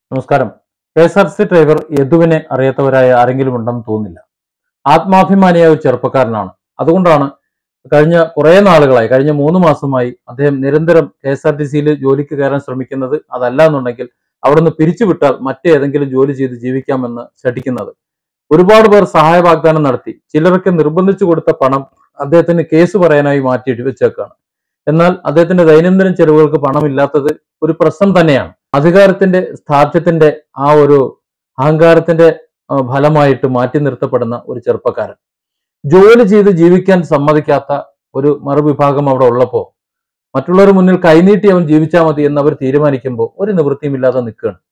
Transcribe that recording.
നമസ്കാരം K S R T ഡ്രൈവർ driver അറിയാത്തവരായ ആരെങ്കിലും ഉണ്ടെന്ന് തോന്നുന്നില്ല ആത്മാഭിമാനിയായ ഒരു ചെറുപ്പക്കാരനാണ് അതുകൊണ്ടാണ് കഴിഞ്ഞ കുറേ നാളുകളായി കഴിഞ്ഞ മൂന്ന് മാസമായി അദ്ദേഹം നിരന്തരം കെ എസ് ആർ ടി സിയിൽ ജോലിക്ക് കയറാൻ ശ്രമിക്കുന്നത് അതല്ല എന്നുണ്ടെങ്കിൽ അവിടുന്ന് പിരിച്ചുവിട്ടാൽ മറ്റേതെങ്കിലും ജോലി ചെയ്ത് ജീവിക്കാമെന്ന് ശഠിക്കുന്നത് ഒരുപാട് പേർ സഹായ വാഗ്ദാനം നടത്തി ചിലർക്ക് നിർബന്ധിച്ചു കൊടുത്ത പണം അദ്ദേഹത്തിന് കേസ് പറയാനായി മാറ്റി വെച്ചേക്കാണ് എന്നാൽ അദ്ദേഹത്തിന്റെ ദൈനംദിന ചെലവുകൾക്ക് പണമില്ലാത്തത് ഒരു പ്രശ്നം തന്നെയാണ് അധികാരത്തിന്റെ സ്ഥാർഥ്യത്തിന്റെ ആ ഒരു അഹങ്കാരത്തിന്റെ ആ, ഫലമായിട്ട് മാറ്റി നിർത്തപ്പെടുന്ന ഒരു ചെറുപ്പക്കാരൻ ജോലി ചെയ്ത് ജീവിക്കാൻ സമ്മതിക്കാത്ത ഒരു മറുവിഭാഗം അവിടെ ഉള്ളപ്പോ മറ്റുള്ളവർ മുന്നിൽ കൈനീട്ടി അവൻ ജീവിച്ചാൽ മതി എന്ന് അവർ തീരുമാനിക്കുമ്പോൾ ഒരു നിവൃത്തിയുമില്ലാതെ നിൽക്കുകയാണ്